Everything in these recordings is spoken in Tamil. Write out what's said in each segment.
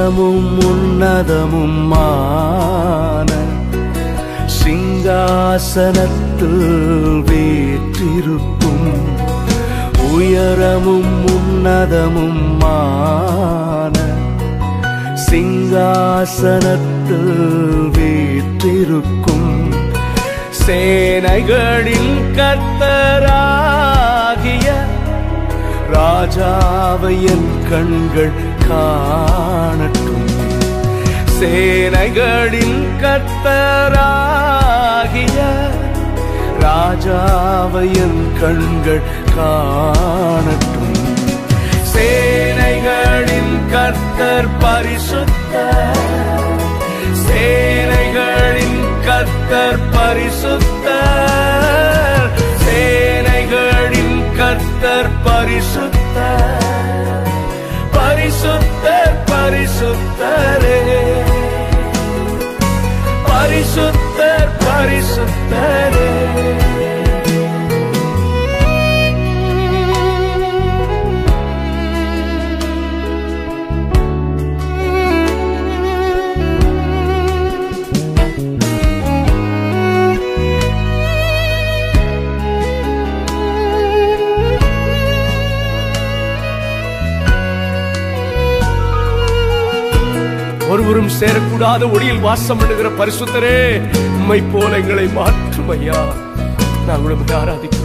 உயரமும் உன்னதமுமான சிங்காசனத்தில் வீற்றிருக்கும் உயரமும் உன்னதமுமான சிங்காசனத்தில் வீற்றிருக்கும் சேனைகளின் கர்த்தராகிய ராஜாவை என் கண்கள் காணட்டும் சேனைகளின் கர்த்தராகிய ராஜாவை என் கண்கள் காணட்டும் சேனைகளின் கர்த்தர் பரிசுத்தர் சேனைகளின் கர்த்தர் பரிசுத்தர் சேனைகளின் கர்த்தர் பரிசுத்தர் பரிசுத்தர் பரிசுத்தரே பரிசுத்தர் பரிசுத்தரே ஒருவரும் சேரக்கூடாத ஒளியில் வாசம் பண்ணுகிற பரிசுத்தரே உம்மை போல எங்களை மாற்றும் ஐயா நாங்கள் உம்மை ஆராதிக்கிறோம்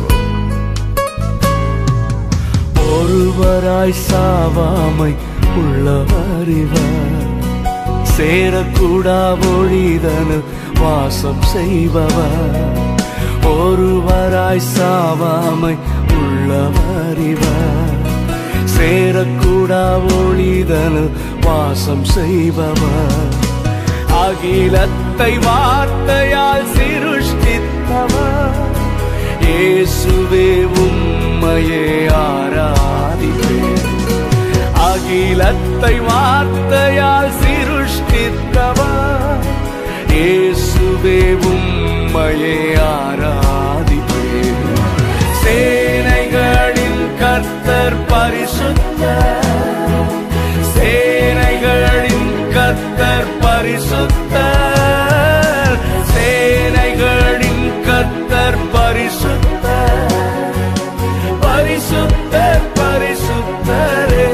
ஒருவராய் சாவாமை உள்ளவர் இவர் சேரக்கூடா ஒளிதனு வாசம் செய்பவர் ஒருவராய் சாவாமை உள்ளவர் இவர் சேரக்கூடா ஒளிதனு வாசம் செய்பவர் அகிலத்தை வார்த்தையால் சிருஷ்டித்தவர் இயேசுவே உம்மையே ஆராதிப்பேன் அகிலத்தை வார்த்தையால் சிருஷ்டித்தவர் இயேசுவே உம்மையே ஆராதிப்பேன் சேனைகளின் கர்த்தர் பரிசுத்தர் சேனைகளின் கர்த்தர் பரிசுத்தர் சேனைகளின் கர்த்தர் பரிசுத்தர் பரிசுத்தர் பரிசுத்தரே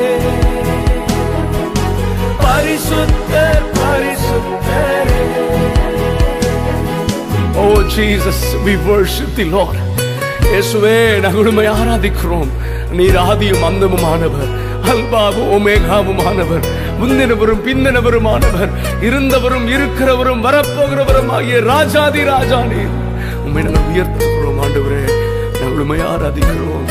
பரிசுத்தர் பரிசுத்தரே oh Jesus we worship the Lord இயேசுவே நாங்கள் உம்மை ஆராதிக்கிறோம் நீர் ஆதியும் அந்தமுமானவர் அல்பாவும் ஒமேகாவுமானவர் முந்தினவரும் பிந்தினவருமானவர் இருந்தவரும் இருக்கிறவரும் வரப்போகிறவரும் ஆகிய ராஜாதி ராஜா நீர் உம்மை நாங்கள் உயர்த்துகிறோம் ஆண்டவரே நாங்கள் உம்மை ஆராதிக்கிறோம்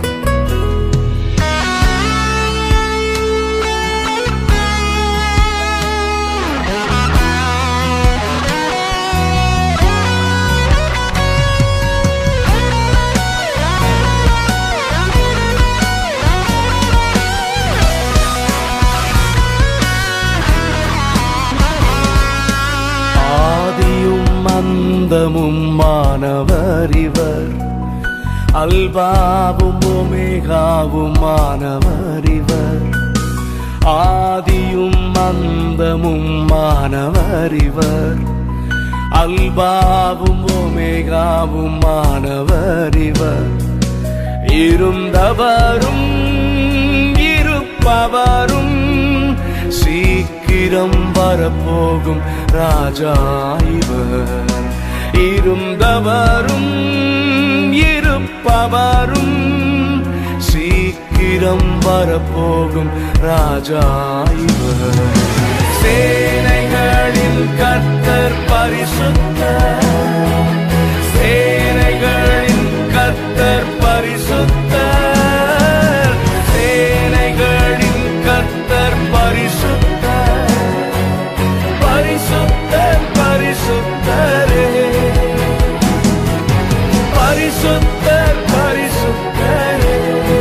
ஆதியும் அந்தமும் மாணவர் இவர் அல்பாவும் ஒமேகாவும் மாணவர் இவர் ஆதியும் அந்தமும் மாணவர் இவர் அல்பாவும் ஒமேகாவும் மாணவர் இவர் இருந்தவரும் இருப்பவரும் சீக்கிரம் வரப்போகும் ராஜா இவர் இருந்தவரும் இருப்பவரும் சீக்கிரம் வரப்போகும் ராஜா இவர் சேனைகளின் கர்த்தர் பரிசுத்தர் சேனைகளின் கர்த்தர் பரிசுத்தர் சேனைகளின் கர்த்தர் பரிசுத்தர் பரிசுத்தர் பரிசுத்தரே பரிசுத்தர் பரிசுத்தரே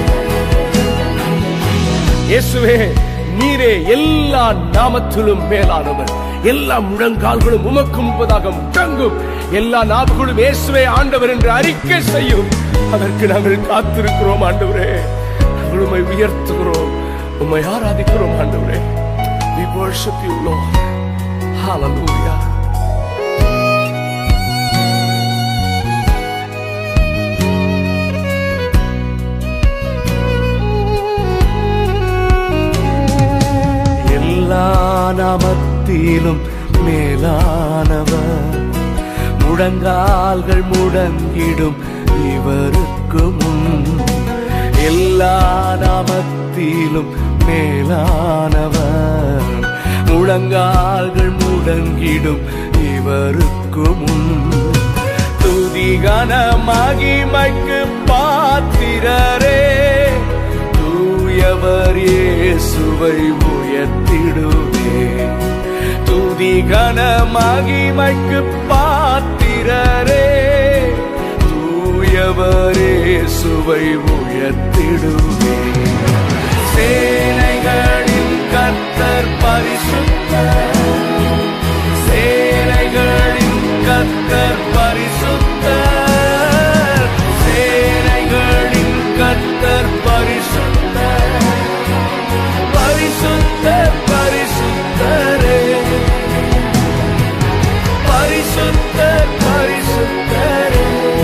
இயேசுவே நீரே எல்லா நாமத்திலும் மேலானவர் எல்லா முழங்கால்களும் உமக்கு முன்பதாக முழங்கும் எல்லா நாட்களும் இயேசுவே ஆண்டவர் என்று அறிக்கை செய்யும் அதற்கு நாங்கள் காத்திருக்கிறோம் ஆண்டவரே நாங்கள் உம்மை உயர்த்துகிறோம் உம்மை ஆராதிக்கிறோம் ஆண்டவரே We worship you, Lord. Hallelujah. எல்லா நாமத்திலும் மேலானவர் முழங்கால்கள் முடங்கிடும் இவருக்கு முன் எல்லா நாமத்திலும் மேலானவர் முழங்கால்கள் முடங்கிடும் இவருக்கு முன் துதிகன மகிமைக்கு பாத்திரரே தூயவர் இயேசுவை உயர்த்திடுவே துதிகன மகிமைக்கு பாத்திரரே தூயவர் இயேசுவை உயர்த்திடுவே சேனைகளின் கர்த்தர் பரிசுத்தர் சேனைகளின் கர்த்தர் பரிசுத்தர் சேனைகளின் கர்த்தர் பரிசுத்தர் பரிசுத்தர் பரிசுத்தரே பரிசுத்தர் பரிசுத்தரே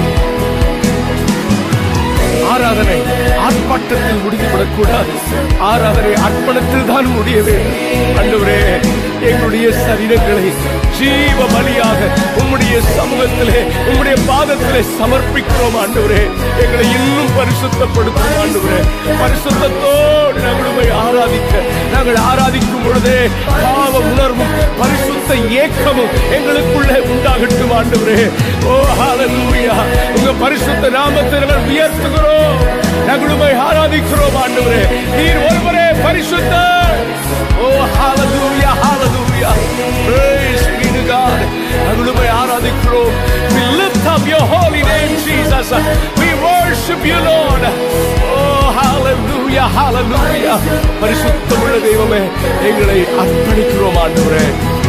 ஆராதனை ஆர்ப்பாட்டத்தில் முடிந்துவிடக் கூடாது ஆராதனை அர்ப்பணத்தில் தான் முடிய வேண்டும் அன்றுவரே எங்களுடைய சரீரங்களை ஜீவ பலியாக உம்முடைய சமூகத்திலே உம்முடைய பாதத்திலே சமர்ப்பிக்கிறோம் ஆண்டவரே எங்களை இன்னும் பரிசுத்தப்படுத்தும் ஆண்டவரே பரிசுத்தத்தோடு நாங்கள் உம்மை ஆராதிக்க நாங்கள் ஆராதிக்கும் பொழுதே பாவ உணர்வும் பரிசுத்த ஏக்கமும் எங்களுக்குள்ளே உண்டாகட்டும் ஆண்டவரே ஓ ஹalleluya உங்க பரிசுத்த நாமத்தை நாங்கள் உயர்த்துகிறோம் நாங்கள் உம்மை ஆராதிக்கிறோம் ஆண்டவரே நீர் ஒருவரே பரிசுத்தர் ஓ ஹalleluya hallelujah praise be to God நாங்கள் உம்மை ஆராதிக்கிறோம் we lift up your holy name Jesus we worship you Lord oh hallelujah hallelujah பரிசுத்தமுள்ள தெய்வமே எங்களை அர்ப்பணிக்கிறோம் ஆண்டவரே